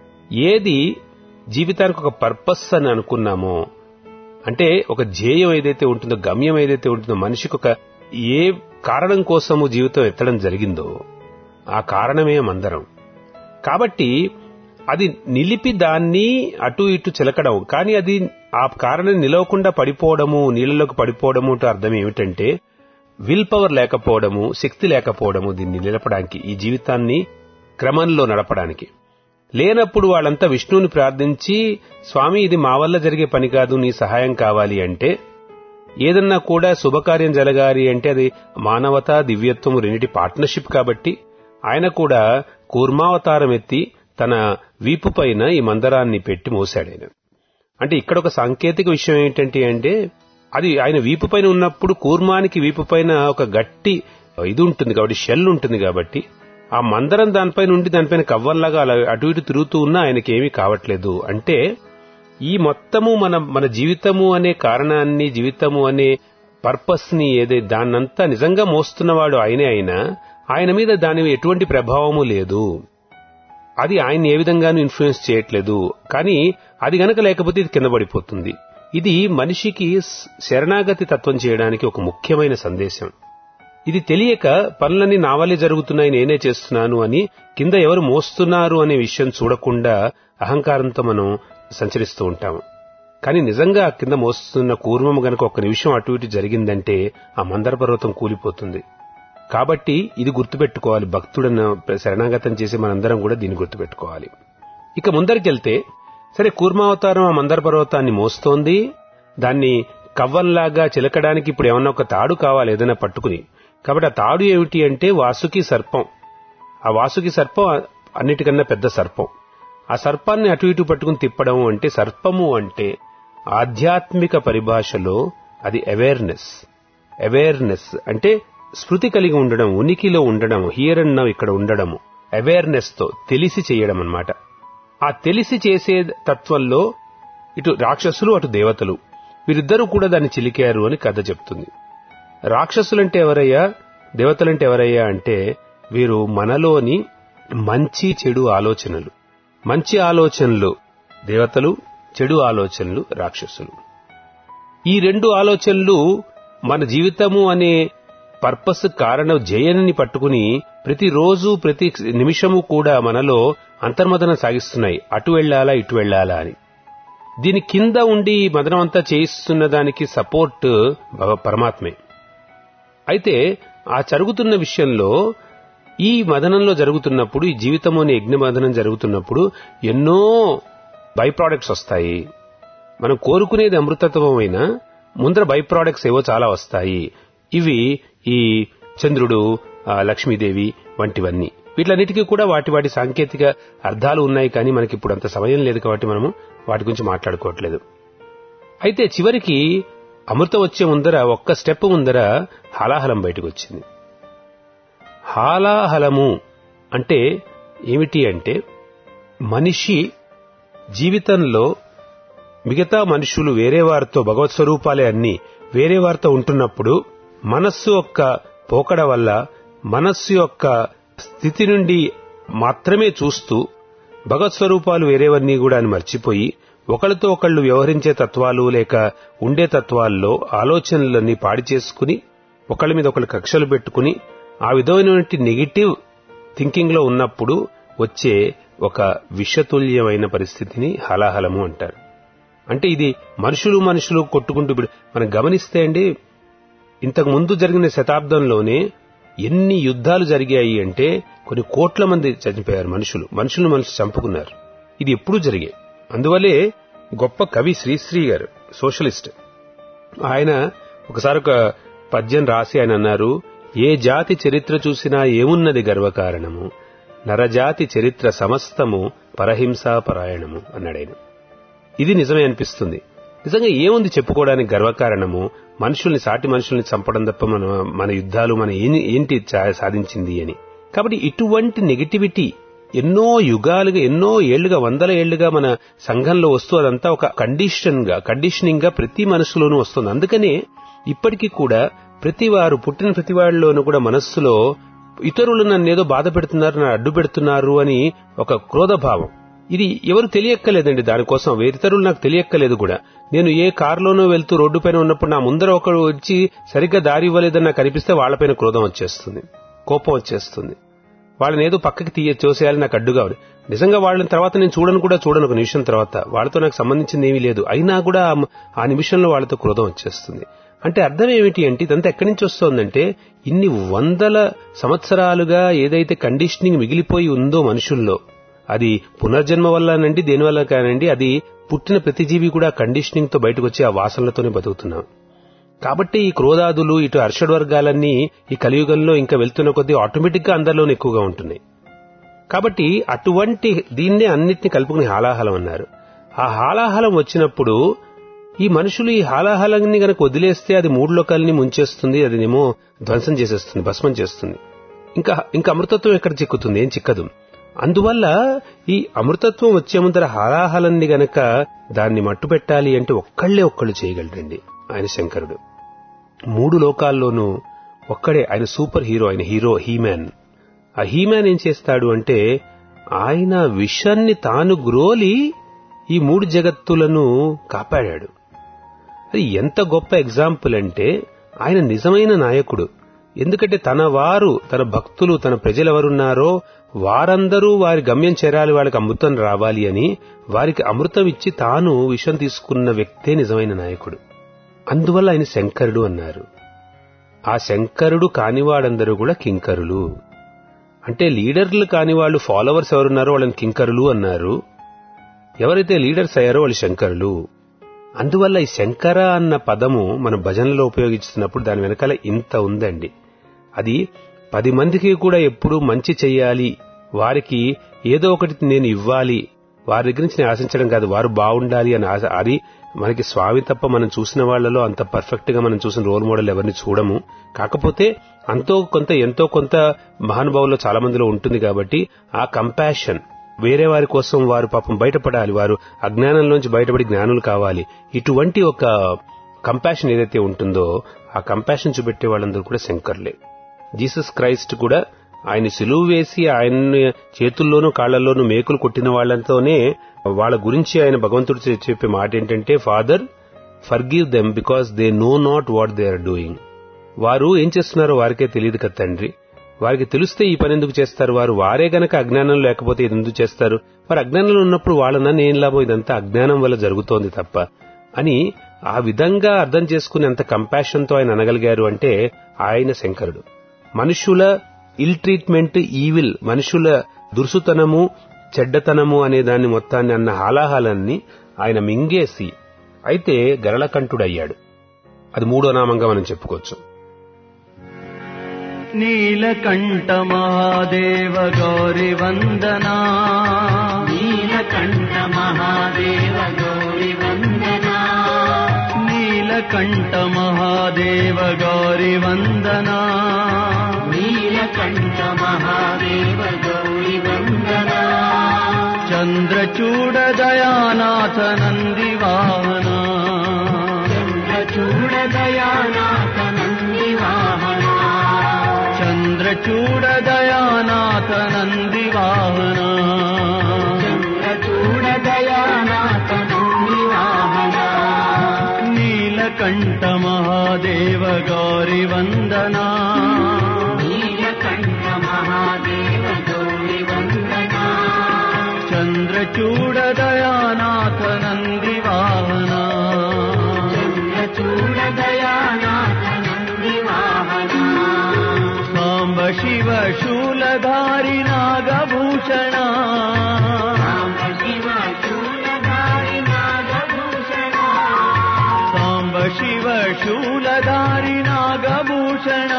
A: ఏది జీవితానికి ఒక పర్పస్ అని అనుకున్నామో అంటే ఒక ధ్యేయం ఏదైతే ఉంటుందో గమ్యం ఏదైతే ఉంటుందో మనిషికి ఒక ఏ కారణం కోసము జీవితం ఎత్తడం జరిగిందో ఆ కారణమే మందరం కాబట్టి అది నిలిపి దాన్ని అటు ఇటు చిలకడం కానీ అది ఆ కారణం నిలవకుండా పడిపోవడము నీళ్ళలోకి పడిపోవడము అంటే అర్థం ఏమిటంటే విల్ పవర్ లేకపోవడము శక్తి లేకపోవడము దీన్ని నిలపడానికి ఈ జీవితాన్ని క్రమంలో నడపడానికి లేనప్పుడు వాళ్ళంతా విష్ణువుని ప్రార్థించి స్వామి ఇది మా వల్ల జరిగే పని కాదు నీ సహాయం కావాలి అంటే ఏదన్నా కూడా శుభకార్యం జరగాలి అంటే అది మానవత దివ్యత్వం రెండింటి పార్ట్నర్షిప్ కాబట్టి ఆయన కూడా కూర్మావతారం ఎత్తి తన వీపు పైన ఈ మందరాన్ని పెట్టి మోసాడు ఆయన అంటే ఇక్కడ ఒక సాంకేతిక విషయం ఏంటంటే అంటే అది ఆయన వీపు పైన ఉన్నప్పుడు కూర్మానికి వీపు పైన ఒక గట్టి ఇది ఉంటుంది కాబట్టి షెల్ ఉంటుంది కాబట్టి ఆ మందరం దానిపైన ఉండి దానిపైన కవ్వల్లాగా అలా అటు ఇటు తిరుగుతూ ఉన్నా ఆయనకి ఏమీ కావట్లేదు అంటే ఈ మొత్తము మన మన జీవితము అనే కారణాన్ని జీవితము అనే పర్పస్ ని ఏదే దాన్నంతా నిజంగా మోస్తున్నవాడు ఆయనే అయినా ఆయన మీద దాని ఎటువంటి ప్రభావము లేదు అది ఆయన ఏ విధంగానూ ఇన్ఫ్లుయెన్స్ చేయట్లేదు కానీ అది గనక లేకపోతే ఇది కింద పడిపోతుంది ఇది మనిషికి శరణాగతి తత్వం చేయడానికి ఒక ముఖ్యమైన సందేశం ఇది తెలియక పనులన్నీ నా వల్లే జరుగుతున్నాయి నేనే చేస్తున్నాను అని కింద ఎవరు మోస్తున్నారు అనే విషయం చూడకుండా అహంకారంతో మనం సంచరిస్తూ ఉంటాము కానీ నిజంగా కింద మోస్తున్న కూర్మము గనక ఒక నిమిషం అటు ఇటు జరిగిందంటే ఆ మందర పర్వతం కూలిపోతుంది కాబట్టి ఇది గుర్తుపెట్టుకోవాలి భక్తుడన్న శరణాగతం చేసి మనందరం కూడా దీన్ని గుర్తుపెట్టుకోవాలి ఇక ముందరికెళ్తే సరే కూర్మావతారం ఆ మందర పర్వతాన్ని మోస్తోంది దాన్ని కవ్వంలాగా చిలకడానికి ఇప్పుడు ఏమన్నా ఒక తాడు కావాలి ఏదైనా పట్టుకుని కాబట్టి ఆ తాడు ఏమిటి అంటే వాసుకి సర్పం ఆ వాసుకి సర్పం అన్నిటికన్నా పెద్ద సర్పం ఆ సర్పాన్ని అటు ఇటు పట్టుకుని తిప్పడం అంటే సర్పము అంటే ఆధ్యాత్మిక పరిభాషలో అది అవేర్నెస్ అవేర్నెస్ అంటే స్మృతి కలిగి ఉండడం ఉనికిలో ఉండడం హియర్ అండ్ నవ్ ఇక్కడ ఉండడము అవేర్నెస్ తో తెలిసి చేయడం అన్నమాట ఆ తెలిసి చేసే తత్వంలో ఇటు రాక్షసులు అటు దేవతలు వీరిద్దరూ కూడా దాన్ని చిలికారు అని కథ చెప్తుంది రాక్షసులంటే ఎవరయ్యా దేవతలంటే ఎవరయ్యా అంటే వీరు మనలోని మంచి చెడు ఆలోచనలు మంచి ఆలోచనలు దేవతలు చెడు ఆలోచనలు రాక్షసులు ఈ రెండు ఆలోచనలు మన జీవితము అనే పర్పస్ కారణం జయని పట్టుకుని ప్రతిరోజు ప్రతి నిమిషము కూడా మనలో అంతర్మదన సాగిస్తున్నాయి అటు వెళ్లాలా ఇటు వెళ్లాలా అని దీని కింద ఉండి మదనం అంతా చేయిస్తున్న దానికి సపోర్ట్ పరమాత్మే అయితే ఆ జరుగుతున్న విషయంలో ఈ మదనంలో జరుగుతున్నప్పుడు ఈ జీవితం అనే యజ్ఞ మదనం జరుగుతున్నప్పుడు ఎన్నో బై ప్రోడక్ట్స్ వస్తాయి మనం కోరుకునేది అమృతత్వమైన ముందర బై ప్రోడక్ట్స్ ఏవో చాలా వస్తాయి ఇవి ఈ చంద్రుడు ఆ, లక్ష్మీదేవి వంటివన్నీ వీటిలన్నిటికీ కూడా వాటి వాటి సాంకేతిక అర్థాలు ఉన్నాయి కానీ మనకి ఇప్పుడు అంత సమయం లేదు కాబట్టి మనము వాటి గురించి మాట్లాడుకోవట్లేదు అయితే చివరికి అమృతం వచ్చే ముందర ఒక్క స్టెప్ ముందర హాలాహలం బయటకు వచ్చింది హాలాహలము అంటే ఏమిటి అంటే మనిషి జీవితంలో మిగతా మనుషులు వేరే వారితో భగవత్ స్వరూపాలే అన్ని వేరే వారితో ఉంటున్నప్పుడు మనస్సు యొక్క పోకడ వల్ల మనస్సు యొక్క స్థితి నుండి మాత్రమే చూస్తూ భగవత్ స్వరూపాలు వేరేవన్నీ కూడా అని మర్చిపోయి ఒకళ్ళతో ఒకళ్ళు వ్యవహరించే తత్వాలు లేక ఉండే తత్వాల్లో ఆలోచనలన్నీ పాడి చేసుకుని ఒకళ్ళ మీద ఒకళ్ళు కక్షలు పెట్టుకుని ఆ విధమైనటువంటి నెగిటివ్ థింకింగ్ లో ఉన్నప్పుడు వచ్చే ఒక విషతుల్యమైన పరిస్థితిని హలాహలము అంటారు అంటే ఇది మనుషులు మనుషులు కొట్టుకుంటూ ఇప్పుడు మనం గమనిస్తే అండి ఇంతకు ముందు జరిగిన శతాబ్దంలోనే ఎన్ని యుద్ధాలు జరిగాయి అంటే కొన్ని కోట్ల మంది చనిపోయారు మనుషులు మనుషులు మనుషులు చంపుకున్నారు ఇది ఎప్పుడూ జరిగాయి అందువల్లే గొప్ప కవి శ్రీశ్రీ గారు సోషలిస్ట్ ఆయన ఒకసారి ఒక పద్యం రాసి ఆయన అన్నారు ఏ జాతి చరిత్ర చూసినా ఏమున్నది గర్వకారణము నరజాతి చరిత్ర సమస్తము పరహింసా పరాయణము అన్నాడు ఆయన ఇది నిజమే అనిపిస్తుంది నిజంగా ఏముంది చెప్పుకోవడానికి గర్వకారణము మనుషుల్ని సాటి మనుషుల్ని చంపడం తప్ప మన మన యుద్ధాలు మన ఏని- ఏంటి చా- సాధించింది అని కాబట్టి ఇటువంటి నెగిటివిటీ ఎన్నో యుగాలుగా ఎన్నో ఏళ్లుగా వందల ఏళ్లుగా మన సంఘంలో వస్తూ అదంతా ఒక కండిషన్ గా కండిషనింగ్ గా ప్రతి మనసులోనూ వస్తుంది అందుకనే ఇప్పటికీ కూడా ప్రతి వారు పుట్టిన ప్రతి వాళ్ళలోనూ కూడా మనస్సులో ఇతరులు నన్ను ఏదో బాధ పెడుతున్నారు నన్ను అడ్డు పెడుతున్నారు అని ఒక క్రోధ భావం ఇది ఎవరు తెలియక్కలేదండి దానికోసం ఇతరులు నాకు తెలియక్కలేదు కూడా నేను ఏ కారులోనో వెళ్తూ రోడ్డు పైన ఉన్నప్పుడు నా ముందర ఒకడు వచ్చి సరిగ్గా దారి ఇవ్వలేదని నాకు అనిపిస్తే వాళ్ళపైన క్రోధం వచ్చేస్తుంది కోపం వచ్చేస్తుంది వాళ్ళని ఏదో పక్కకి తీయ చూసేయాలి నాకు అడ్డుగా ఉంది నిజంగా వాళ్ళని తర్వాత నేను చూడను కూడా చూడను ఒక నిమిషం తర్వాత వాళ్ళతో నాకు సంబంధించింది ఏమీ లేదు అయినా కూడా ఆ- ఆ నిమిషంలో వాళ్ళతో క్రోధం వచ్చేస్తుంది అంటే అర్థం ఏమిటి అంటే ఇదంతా ఎక్కడి నుంచి వస్తోందంటే ఇన్ని వందల సంవత్సరాలుగా ఏదైతే కండిషనింగ్ మిగిలిపోయి ఉందో మనుషుల్లో అది పునర్జన్మ వల్లనండి దేనివల్ల కానండి అది పుట్టిన ప్రతి జీవి కూడా కండిషనింగ్ తో బయటకు వచ్చి ఆ వాసనలతోనే బతుకుతున్నాం కాబట్టి ఈ క్రోధాదులు ఇటు అర్షడ్ వర్గాలన్నీ ఈ కలియుగంలో ఇంకా వెళ్తున్న కొద్దీ ఆటోమేటిక్ గా అందరిలోనే ఎక్కువగా ఉంటున్నాయి కాబట్టి అటువంటి దీన్నే అన్నిటిని కలుపుకుని హాలాహలం అన్నారు ఆ హాలాహలం వచ్చినప్పుడు ఈ మనుషులు ఈ హాలాహలాన్ని గనక వదిలేస్తే అది మూడు లోకాలని ముంచేస్తుంది అదినేమో ధ్వంసం చేసేస్తుంది భస్మం చేస్తుంది ఇంకా ఇంకా అమృతత్వం ఎక్కడ చిక్కుతుంది ఏం చిక్కదు అందువల్ల ఈ అమృతత్వం వచ్చే ముందర హాలాహలాన్ని గనక దాన్ని మట్టు పెట్టాలి అంటే ఒక్కళ్లే ఒక్కళ్ళు చేయగలరండి ఆయన శంకరుడు మూడు లోకాల్లోనూ ఒక్కడే ఆయన సూపర్ హీరో ఆయన హీరో హీమ్యాన్ ఆ హీమ్యాన్ ఏం చేస్తాడు అంటే ఆయన విషాన్ని తాను గ్రోలి ఈ మూడు జగత్తులను కాపాడాడు అది ఎంత గొప్ప ఎగ్జాంపుల్ అంటే ఆయన నిజమైన నాయకుడు ఎందుకంటే తన వారు తన భక్తులు తన ప్రజలు ఎవరున్నారో వారందరూ వారి గమ్యం చేరాలి వాళ్ళకి అమృతం రావాలి అని వారికి అమృతం ఇచ్చి తాను విషం తీసుకున్న వ్యక్తే నిజమైన నాయకుడు అందువల్ల ఆయన శంకరుడు అన్నారు ఆ శంకరుడు కానివాడందరూ కూడా కింకరులు అంటే లీడర్లు కాని వాళ్ళు ఫాలోవర్స్ ఎవరున్నారో వాళ్ళని కింకరులు అన్నారు ఎవరైతే లీడర్స్ అయ్యారో వాళ్ళు శంకరులు అందువల్ల ఈ శంకర అన్న పదము మన భజనలో ఉపయోగిస్తున్నప్పుడు దాని వెనకాల ఇంత ఉందండి అది పది మందికి కూడా ఎప్పుడూ మంచి చెయ్యాలి వారికి ఏదో ఒకటి నేను ఇవ్వాలి వారి దగ్గర నుంచి నేను ఆశించడం కాదు వారు బాగుండాలి అని ఆశ అది మనకి స్వామి తప్ప మనం చూసిన వాళ్ళలో అంత పర్ఫెక్ట్ గా మనం చూసిన రోల్ మోడల్ ఎవరిని చూడము కాకపోతే అంతో కొంత ఎంతో కొంత మహానుభావుల్లో చాలా మందిలో ఉంటుంది కాబట్టి ఆ కంపాషన్ వేరే వారి కోసం వారు పాపం బయటపడాలి వారు అజ్ఞానంలోంచి బయటపడి జ్ఞానులు కావాలి ఇటువంటి ఒక కంపాషన్ ఏదైతే ఉంటుందో ఆ కంపాషన్ చూపెట్టే వాళ్ళందరూ కూడా శంకర్లే జీసస్ క్రైస్ట్ కూడా ఆయన సిలువు వేసి ఆయన చేతుల్లోనూ కాళ్లలోనూ మేకులు కొట్టిన వాళ్ళతోనే వాళ్ళ గురించి ఆయన భగవంతుడు చె- చెప్పే మాట ఏంటంటే father forgive them because they know not what they are doing వారు ఏం చేస్తున్నారో వారికే తెలియదు కదా తండ్రి వారికి తెలిస్తే ఈ పని ఎందుకు చేస్తారు వారు వారే గనక అజ్ఞానం లేకపోతే ఇది ఎందుకు చేస్తారు వారు అజ్ఞానంలో ఉన్నప్పుడు వాళ్ళనన్నా ఏం లాభం ఇదంతా అజ్ఞానం వల్ల జరుగుతోంది తప్ప అని ఆ విధంగా అర్థం చేసుకుని అంత కంపాషన్ తో ఆయన అనగలిగారు అంటే ఆయన శంకరుడు మనుషుల ఇల్ ట్రీట్మెంట్ ఈవిల్ మనుషుల దురుసుతనము చెడ్డతనము అనే దాన్ని మొత్తాన్ని అన్న హాలాహలాన్ని ఆయన మింగేసి అయితే గరళకంఠుడయ్యాడు అది మూడో నామంగా మనం చెప్పుకోవచ్చు
F: నీలకంఠ మహాదేవ గౌరి వందనా నీలకంఠ మహాదేవ గౌరి వందనా నీలకంఠ మహాదేవ గౌరి వందనా నీలకంఠ మహాదేవ గౌరి వందనా చంద్రచూడ దయానాథ నంది వాహన చంద్రచూడ దయానాథ నంది వాహన చంద్రచూడ దయానాథ నంది వాహన చంద్రచూడ దయానాథ నంది వాహన నీలకంఠ మహాదేవ గౌరి వందనా నీలకంఠ మహాదేవ గౌరి వందనా చంద్రచూడ దయానాథ నంది వాహన చంద్రచూడ దయానాథ నంది వాహన సాంబ శివ శూలధారి నాగభూషణ సాంబ శివ శూలధారి నాగభూషణ సాంబ శివ శూలధారి నాగభూషణ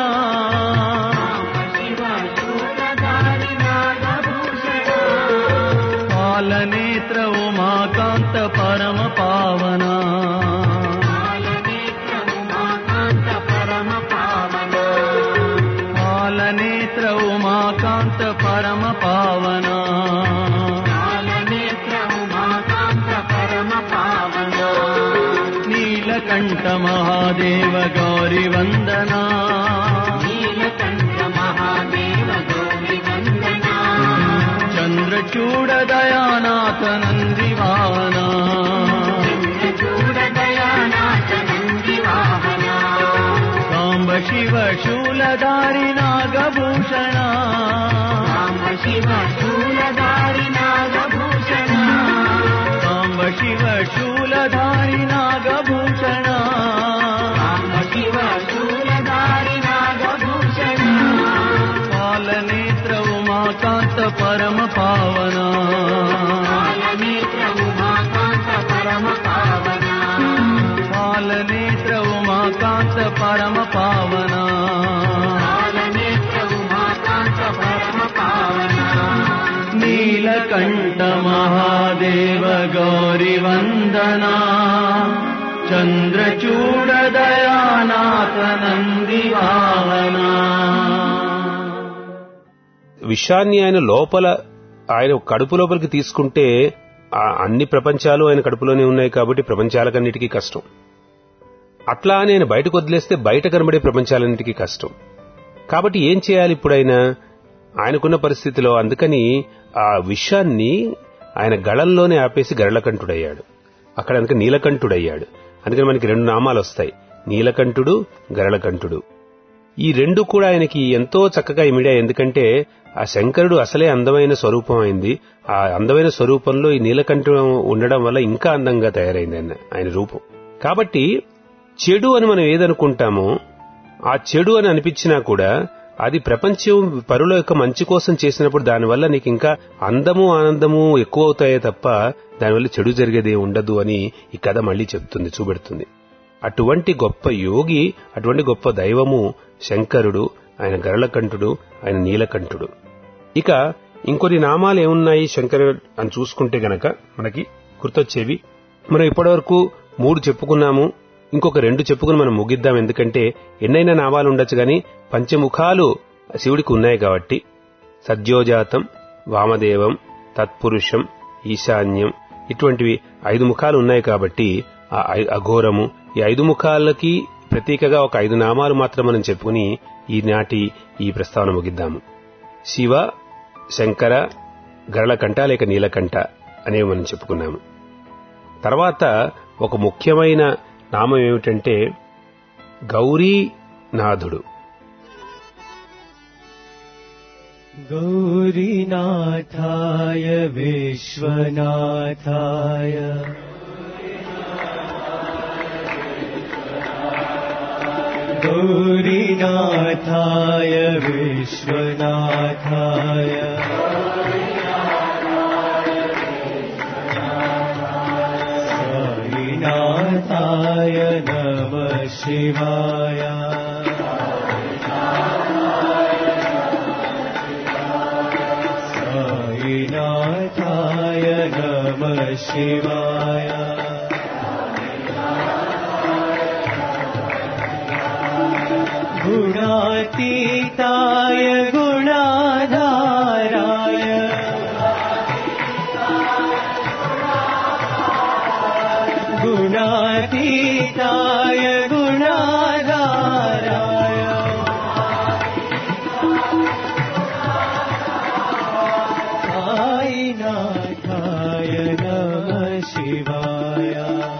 F: శివ శూలధారి నాగభూషణ పాలనేత్ర ఉమాకాంత పరమ పావన పాలనేత్ర ఉమాకాంత పరమ పావన నీలకంఠ మహాదేవ గౌరి వందనా నీలకంఠ మహాదేవ గౌరి వందనా చంద్రచూడ దయానాథ నంది వాహన చంద్రచూడ దయానాథ నంది వాహన సాంబ శివ శూలధారి నాగభూషణ సాంబ శివ శూలధారి నాగభూషణ సాంబ శివ శూలధారి నాగభూషణ సాంబ శివ శూలధారి నాగభూషణ పాలనేత్ర ఉమాకాంత పరమ పావన పాలనేత్ర ఉమాకాంత పరమ పావన పాలనేత్ర ఉమాకాంత పరమ పావన పాలనేత్ర ఉమాకాంత పరమ పావన నీలకంఠ మహాదేవ గౌరి వందనా చంద్రచూడ దయానాథ నంది వాహనా
A: విషాన్ని ఆయన లోపల ఆయన కడుపు లోపలికి తీసుకుంటే ఆ అన్ని ప్రపంచాలు ఆయన కడుపులోనే ఉన్నాయి కాబట్టి ప్రపంచాలకన్నిటికీ కష్టం అట్లా అని ఆయన బయటకు వదిలేస్తే బయట కనబడే ప్రపంచాలన్నిటికీ కష్టం కాబట్టి ఏం చేయాలి ఇప్పుడైనా ఆయనకున్న పరిస్థితిలో అందుకని ఆ విషాన్ని ఆయన గళంలోనే ఆపేసి గరళకంఠుడయ్యాడు అక్కడ అందుక నీలకంఠుడయ్యాడు అందుకని మనకి రెండు నామాలు వస్తాయి నీలకంఠుడు గరళకంఠుడు ఈ రెండు కూడా ఆయనకి ఎంతో చక్కగా ఇమిడాయి ఎందుకంటే ఆ శంకరుడు అసలే అందమైన స్వరూపం అయింది ఆ అందమైన స్వరూపంలో ఈ నీలకంఠం ఉండడం వల్ల ఇంకా అందంగా తయారైంది ఆయన ఆయన రూపం కాబట్టి చెడు అని మనం ఏదనుకుంటామో ఆ చెడు అని అనిపించినా కూడా అది ప్రపంచం పరుల యొక్క మంచి కోసం చేసినప్పుడు దానివల్ల నీకు ఇంకా అందము ఆనందము ఎక్కువ అవుతాయే తప్ప దానివల్ల చెడు జరిగేదే ఉండదు అని ఈ కథ మళ్ళీ చెప్తుంది చూపెడుతుంది అటువంటి గొప్ప యోగి అటువంటి గొప్ప దైవము శంకరుడు ఆయన గరళకంఠుడు ఆయన నీలకంఠుడు ఇక ఇంకొన్ని నామాలు ఏమున్నాయి శంకరుడు అని చూసుకుంటే గనక మనకి గుర్తొచ్చేవి మనం ఇప్పటివరకు మూడు చెప్పుకున్నాము ఇంకొక రెండు చెప్పుకుని మనం ముగిద్దాం ఎందుకంటే ఎన్నైనా నామాలు ఉండొచ్చు గాని పంచముఖాలు శివుడికి ఉన్నాయి కాబట్టి సద్యోజాతం వామదేవం తత్పురుషం ఈశాన్యం ఇటువంటివి ఐదు ముఖాలు ఉన్నాయి కాబట్టి ఆ ఐ- అఘోరము ఈ ఐదు ముఖాలకి ప్రతీకగా ఒక ఐదు నామాలు మాత్రం మనం చెప్పుకుని ఈనాటి ఈ ప్రస్తావన ముగిద్దాము శివ శంకర గరళకంఠ లేక నీలకంఠ అనేవి మనం చెప్పుకున్నాము తర్వాత ఒక ముఖ్యమైన నామం ఏమిటంటే గౌరీనాథుడు
F: गौरीनाथाय विश्वनाथाय गौरीनाथाय विश्वनाथाय साईनाथाय नमः शिवाय साईनाथाय नमः शिवाय गुणातीताय गुणाधाराय गुणातीताय गुणाधाराय साईनाथाय नमः शिवाय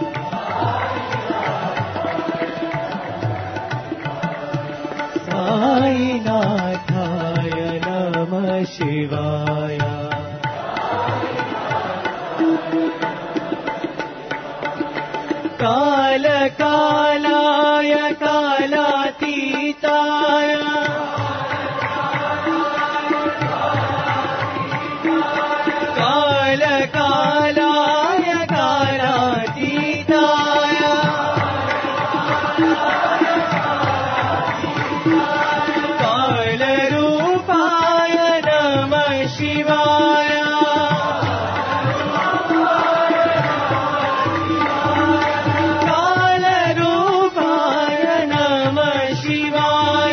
F: साईनाथाय नमः शिवाय कालकालाय कालातीताय कालकालाय कालातीताय कालरूपाय नमः शिवाय कालरूपाय नमः शिवाय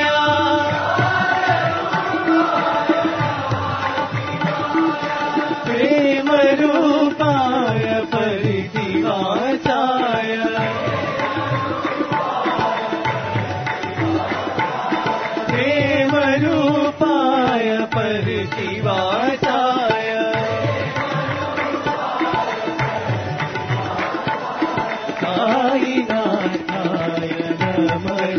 F: प्रेमरूपाय परिदिवासाय प्रेमरूपाय परिदिवासाय साईनाथाय नमः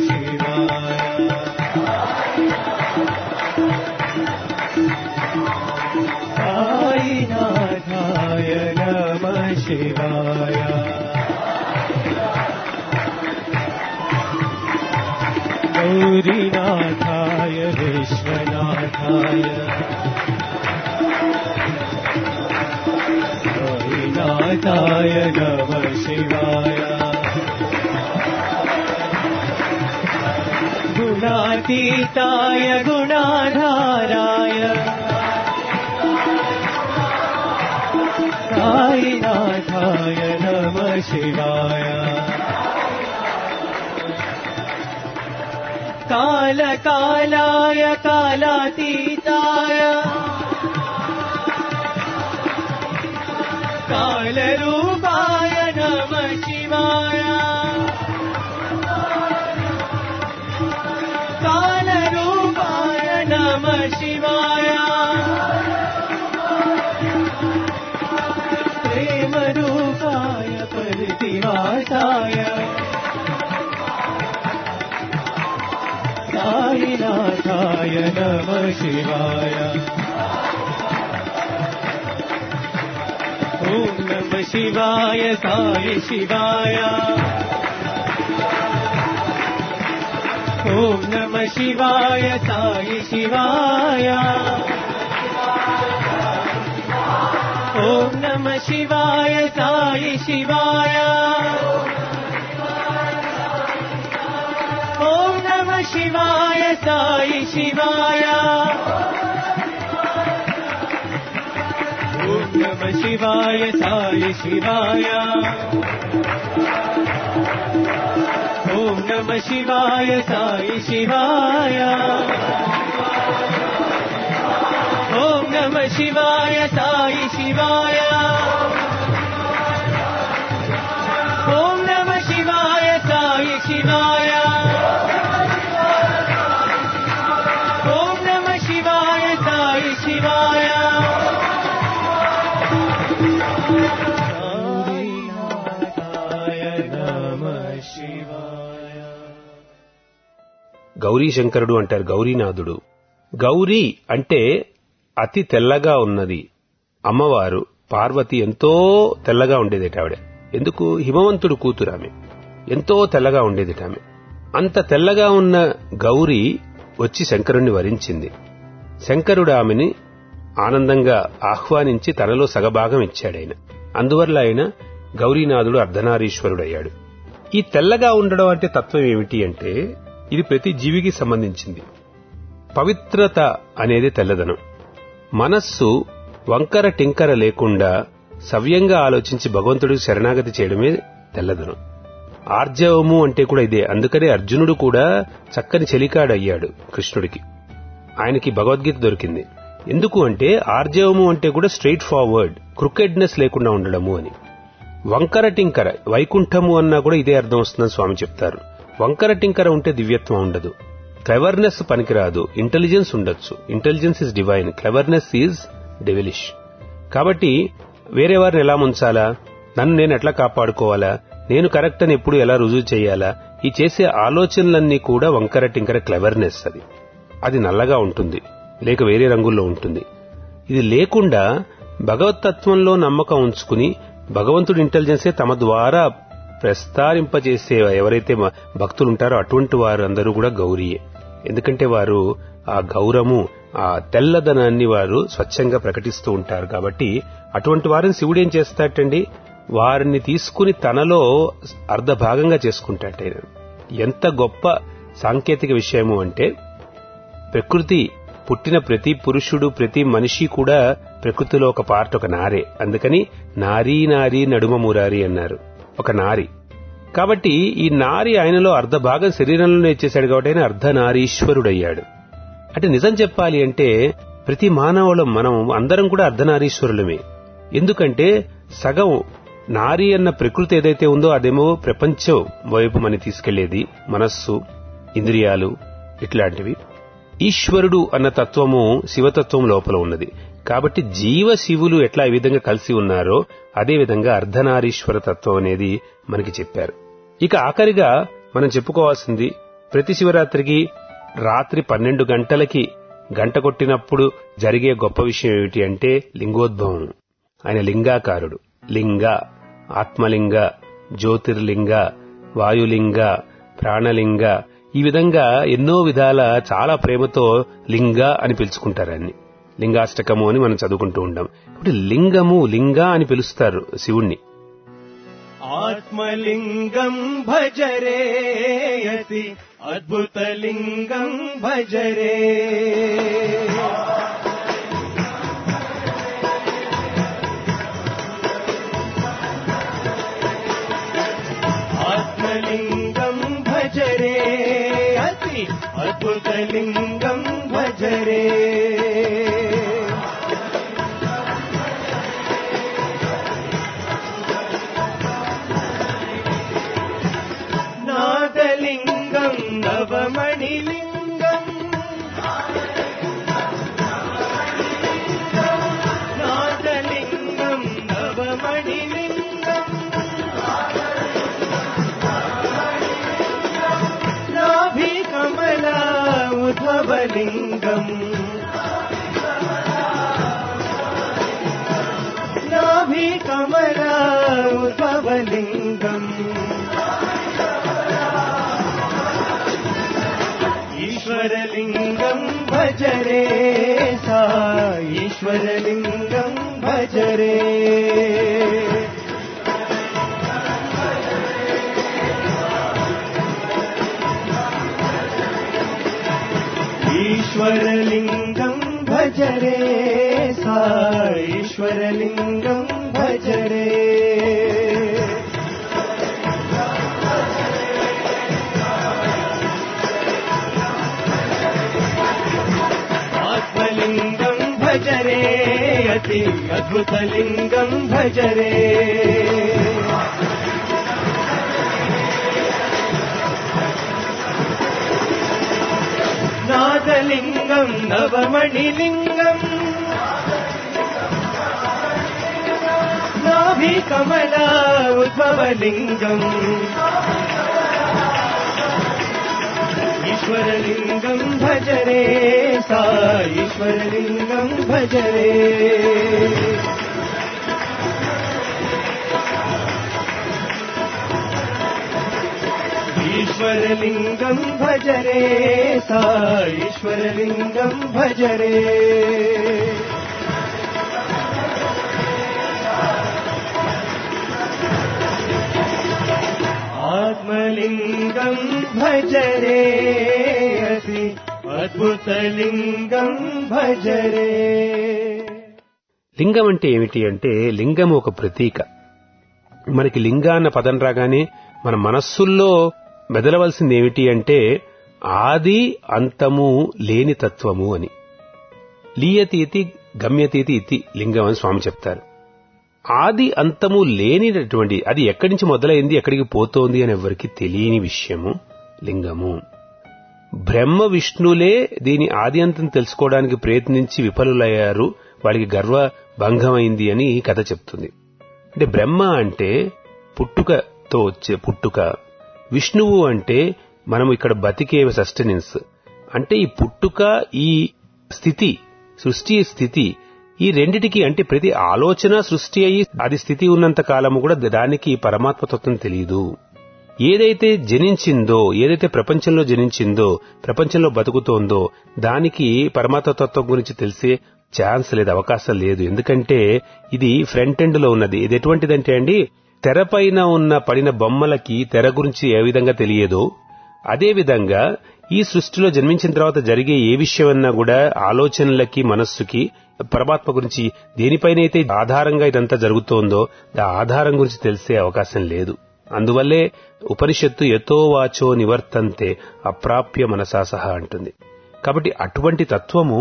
F: शिवाय साईनाथाय नमः शिवाय गौरीनाथाय विश्वनाथाय साईनाथाय नमः शिवाय गुणातीताय गुणाधाराय साईनाथाय नमः शिवाय कालकालाय कालातीताय कालरूपाय नमः शिवाय कालरूपाय नमः शिवाय प्रेमरूपाय प्रतिवासाय साईनाथाय नमः शिवाय ॐ नमः शिवाय साई शिवाय ॐ नमः शिवाय साई शिवाय ॐ नमः शिवाय साई शिवाय ॐ नमः शिवाय साई शिवाय ॐ नमः शिवाय साई शिवाय ॐ नमः शिवाय साई शिवाय ॐ नमः शिवाय साई शिवाय ॐ नमः शिवाय साई शिवाय ॐ नमः शिवाय साई शिवाय नमः शिवाय
A: గౌరీ శంకరుడు అంటారు గౌరీనాథుడు గౌరీ అంటే అతి తెల్లగా ఉన్నది అమ్మవారు పార్వతి ఎంతో తెల్లగా ఉండేదిట ఆవిడ ఎందుకు హిమవంతుడు కూతురు ఆమె ఎంతో తెల్లగా ఉండేదిట ఆమె అంత తెల్లగా ఉన్న గౌరి వచ్చి శంకరుణ్ణి వరించింది శంకరుడు ఆమెని ఆనందంగా ఆహ్వానించి తనలో సగభాగం ఇచ్చాడాయన అందువల్ల ఆయన గౌరీనాథుడు అర్ధనారీశ్వరుడయ్యాడు ఈ తెల్లగా ఉండడం అంటే తత్వం ఏమిటి అంటే ఇది ప్రతి జీవికి సంబంధించింది పవిత్రత అనేది తెల్లదనం మనస్సు వంకర టింకర లేకుండా సవ్యంగా ఆలోచించి భగవంతుడికి శరణాగతి చేయడమే తెల్లదనం ఆర్జవము అంటే కూడా ఇదే అందుకనే అర్జునుడు కూడా చక్కని చెలికాడయ్యాడు కృష్ణుడికి ఆయనకి భగవద్గీత దొరికింది ఎందుకు అంటే ఆర్జవము అంటే కూడా స్ట్రైట్ ఫార్వర్డ్ క్రికెట్నెస్ లేకుండా ఉండడము అని వంకర టింకర వైకుంఠము అన్నా కూడా ఇదే అర్థం వస్తుందని స్వామి చెప్తారు వంకర టింకర ఉంటే దివ్యత్వం ఉండదు క్లెవర్నెస్ పనికిరాదు ఇంటెలిజెన్స్ ఉండొచ్చు intelligence is divine cleverness is devilish కాబట్టి వేరే వారిని ఎలా ముంచాలా నన్ను నేను ఎట్లా కాపాడుకోవాలా నేను కరెక్ట్ అని ఎప్పుడు ఎలా రుజువు చేయాలా ఈ చేసే ఆలోచనలన్నీ కూడా వంకర టింకర క్లెవర్నెస్ అది అది నల్లగా ఉంటుంది లేక వేరే రంగుల్లో ఉంటుంది ఇది లేకుండా భగవతత్వంలో నమ్మకం ఉంచుకుని భగవంతుడి ఇంటెలిజెన్సే తమ ద్వారా ప్రస్తారింపజేసే ఎవరైతే మ- భక్తులు ఉంటారో అటువంటి వారు అందరూ కూడా గౌరీయే ఎందుకంటే వారు ఆ గౌరము ఆ తెల్లదనాన్ని వారు స్వచ్ఛంగా ప్రకటిస్తూ ఉంటారు కాబట్టి అటువంటి వారిని శివుడు ఏం చేస్తాటండి వారిని తీసుకుని తనలో అర్ధ భాగంగా చేసుకుంటాట ఆయన. ఎంత గొప్ప సాంకేతిక విషయము అంటే ప్రకృతి పుట్టిన ప్రతి పురుషుడు ప్రతి మనిషి కూడా ప్రకృతిలో ఒక పార్ట్ ఒక నారే అందుకని నారీ నారీ నడుమ మురారి అన్నారు ఒక నారి కాబట్టి ఈ నారి ఆయనలో అర్ధ భాగం శరీరంలోనే ఇచ్చేశాడు కాబట్టి ఆయన అర్ధనారీశ్వరుడయ్యాడు అంటే నిజం చెప్పాలి అంటే ప్రతి మానవులం మనం అందరం కూడా అర్ధనారీశ్వరులమే ఎందుకంటే సగం నారి అన్న ప్రకృతి ఏదైతే ఉందో అదేమో ప్రపంచం వైపు మన తీసుకెళ్లేది మనస్సు ఇంద్రియాలు ఇట్లాంటివి ఈశ్వరుడు అన్న తత్వము శివతత్వం లోపల ఉన్నది కాబట్టి జీవ శివులు ఎట్లా ఈ విధంగా కలిసి ఉన్నారో అదే విధంగా అర్ధనారీశ్వర తత్వం అనేది మనకి చెప్పారు ఇక ఆఖరిగా మనం చెప్పుకోవాల్సింది ప్రతి శివరాత్రికి రాత్రి పన్నెండు గంటలకి గంట కొట్టినప్పుడు జరిగే గొప్ప విషయం ఏమిటి అంటే లింగోద్భవం ఆయన లింగాకారుడు లింగ ఆత్మలింగ జ్యోతిర్లింగ వాయులింగ ప్రాణలింగ ఈ విధంగా ఎన్నో విధాల చాలా ప్రేమతో లింగ అని పిలుచుకుంటారు ఆయన్ని లింగాష్టకము అని మనం చదువుకుంటూ ఉంటాం ఇప్పుడు లింగము లింగ అని పిలుస్తారు శివుణ్ణి
F: ఆత్మలింగం భజరే అతి అద్భుతలింగం భజరే ఆత్మలింగం భజరే అతి అద్భుతలింగం భజరే నాదలింగం నవమణిలింగం నాదలింగం నవమణిలింగం నాభికమలా ఉద్భవలింగం నాభికమలా ఉద్భవలింగం ఈశ్వరలింగం భజరే సా ఈశ్వరలింగం భజరే ఈశ్వరలింగం భజరే సా ఈశ్వరలింగం భజరే ఆత్మలింగం భజరే అతి అద్భుతలింగం భజరే నాదలింగం నవమణిలింగం నాభికమలా ఉద్భవలింగం ఈశ్వరలింగం భజరే సా ఈశ్వరలింగం భజరే సాయిశ్వరలింగం భజరే సాయిశ్వరలింగం భజరే ఆత్మలింగం భజరే అతి అద్భుతలింగం భజరే
A: లింగం అంటే ఏమిటి అంటే లింగం ఒక ప్రతీక మనకి లింగ అన్న పదం రాగానే మన మనస్సుల్లో మెదలవలసింది ఏమిటి అంటే ఆది అంతము లేని తత్వము అని లీయతీతి గమ్యతీతి ఇతి లింగం అని స్వామి చెప్తారు ఆది అంతము లేనిటటువంటి అది ఎక్కడి నుంచి మొదలైంది ఎక్కడికి పోతోంది అని ఎవరికి తెలియని విషయము లింగము బ్రహ్మ విష్ణులే దీని ఆది అంతం తెలుసుకోవడానికి ప్రయత్నించి విఫలులయ్యారు వాడికి గర్వ భంగమైంది అని ఈ కథ చెప్తుంది అంటే బ్రహ్మ అంటే పుట్టుకతో వచ్చే పుట్టుక విష్ణువు అంటే మనం ఇక్కడ బతికే సస్టెనెన్స్ అంటే ఈ పుట్టుక ఈ స్థితి సృష్టి స్థితి ఈ రెండిటికి అంటే ప్రతి ఆలోచన సృష్టి అయ్యి అది స్థితి ఉన్నంత కాలము కూడా దానికి పరమాత్మ తత్వం తెలియదు ఏదైతే జనించిందో ఏదైతే ప్రపంచంలో జనించిందో ప్రపంచంలో బతుకుతోందో దానికి పరమాత్మ తత్వం గురించి తెలిసే ఛాన్స్ లేదు అవకాశం లేదు ఎందుకంటే ఇది ఫ్రంట్ ఎండ్ లో ఉన్నది ఇది ఎటువంటిదంటే అండి తెరపైన ఉన్న పడిన బొమ్మలకి తెర గురించి ఏ విధంగా తెలియదో అదే విధంగా ఈ సృష్టిలో జన్మించిన తర్వాత జరిగే ఏ విషయమన్నా కూడా ఆలోచనలకి మనస్సుకి పరమాత్మ గురించి దేనిపైనైతే ఆధారంగా ఇదంతా జరుగుతోందో ఆ ఆధారం గురించి తెలిసే అవకాశం లేదు అందువల్లే ఉపనిషత్తు ఎతో వాచో నివర్తంతే అప్రాప్య మనసా సహా అంటుంది కాబట్టి అటువంటి తత్వము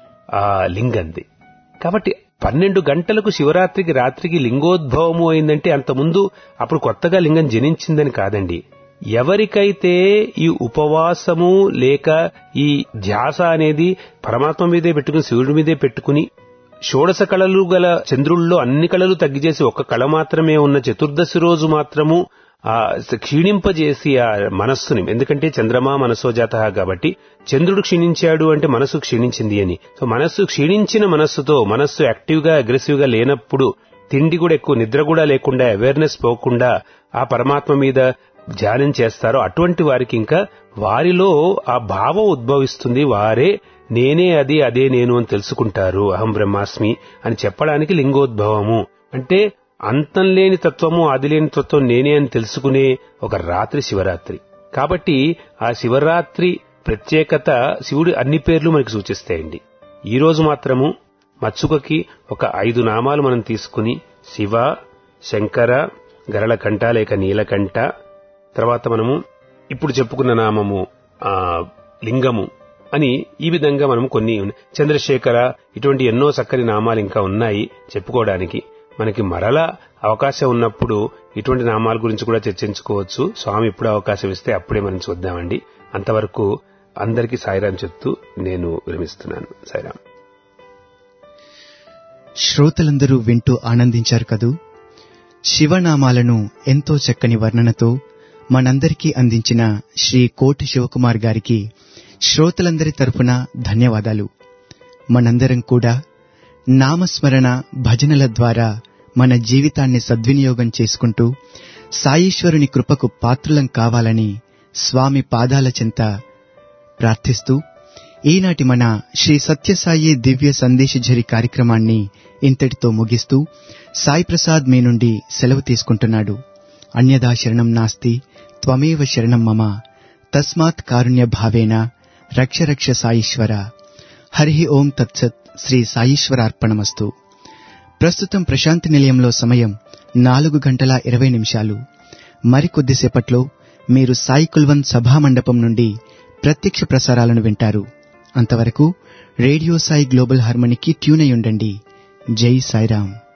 A: ఆ లింగంది కాబట్టి పన్నెండు గంటలకు శివరాత్రికి రాత్రికి లింగోద్భవము అయిందంటే అంతకుముందు అప్పుడు కొత్తగా లింగం జనించిందని కాదండి ఎవరికైతే ఈ ఉపవాసము లేక ఈ ధ్యాస అనేది పరమాత్మ మీదే పెట్టుకుని శివుడి మీదే పెట్టుకుని షోడశ కళలు గల చంద్రుల్లో అన్ని కళలు తగ్గిచేసి ఒక్క కళ మాత్రమే ఉన్న చతుర్దశి రోజు మాత్రము ఆ క్షీణింపజేసి ఆ మనస్సుని ఎందుకంటే చంద్రమా మనసోజాత కాబట్టి చంద్రుడు క్షీణించాడు అంటే మనస్సు క్షీణించింది అని సో మనస్సు క్షీణించిన మనస్సుతో మనస్సు యాక్టివ్ గా అగ్రెసివ్ గా లేనప్పుడు తిండి కూడా ఎక్కువ నిద్ర కూడా లేకుండా అవేర్నెస్ పోకుండా ఆ పరమాత్మ మీద ధ్యానం చేస్తారో అటువంటి వారికి ఇంకా వారిలో ఆ భావం ఉద్భవిస్తుంది వారే నేనే అది అదే నేను అని తెలుసుకుంటారు అహం బ్రహ్మాస్మి అని చెప్పడానికి లింగోద్భవము అంటే అంతం లేని తత్వము ఆది లేని తత్వం నేనే అని తెలుసుకునే ఒక రాత్రి శివరాత్రి కాబట్టి ఆ శివరాత్రి ప్రత్యేకత శివుడి అన్ని పేర్లు మనకి సూచిస్తాయండి ఈ రోజు మాత్రము మచ్చుకకి ఒక ఐదు నామాలు మనం తీసుకుని శివ శంకర గరళకంఠ లేక నీలకంఠ తర్వాత మనము ఇప్పుడు చెప్పుకున్న నామము ఆ లింగము అని ఈ విధంగా మనం కొన్ని చంద్రశేఖర ఇటువంటి ఎన్నో చక్కని నామాలు ఇంకా ఉన్నాయి చెప్పుకోవడానికి మనకి మరలా అవకాశం ఉన్నప్పుడు ఇటువంటి నామాల గురించి కూడా చర్చించుకోవచ్చు స్వామి ఎప్పుడు అవకాశం ఇస్తే అప్పుడే మనం చూద్దామండి అంతవరకు అందరికీ సాయిరాం చెప్తూ నేను విరమిస్తున్నాను సాయిరాం
D: శ్రోతలందరూ వింటూ ఆనందించారు కదూ శివనామాలను ఎంతో చక్కని వర్ణనతో మనందరికీ అందించిన శ్రీ కోటి శివకుమార్ గారికి శ్రోతలందరి తరఫున ధన్యవాదాలు మనందరం కూడా నామస్మరణ భజనల ద్వారా మన జీవితాన్ని సద్వినియోగం చేసుకుంటూ సాయీశ్వరుని కృపకు పాత్రులం కావాలని స్వామి పాదాల చెంత ప్రార్థిస్తూ ఈనాటి మన శ్రీ సత్యసాయి దివ్య సందేశఝరి కార్యక్రమాన్ని ఇంతటితో ముగిస్తూ సాయి ప్రసాద్ మీ నుండి సెలవు తీసుకుంటున్నాడు అన్యదా శరణం నాస్తి త్వమేవ శరణం మమ తస్మాత్ కారుణ్య భావేన రక్ష రక్ష సాయీశ్వర హరి ఓం తత్సత్ శ్రీ సాయీశ్వరార్పణమస్తు ప్రస్తుతం ప్రశాంతి నిలయంలో సమయం నాలుగు గంటల ఇరవై నిమిషాలు మరికొద్దిసేపట్లో మీరు సాయి కుల్వన్ సభామండపం నుండి ప్రత్యక్ష ప్రసారాలను వింటారు అంతవరకు రేడియో సాయి గ్లోబల్ హార్మనీకి ట్యూన్ అయి ఉండండి జై సాయిరాం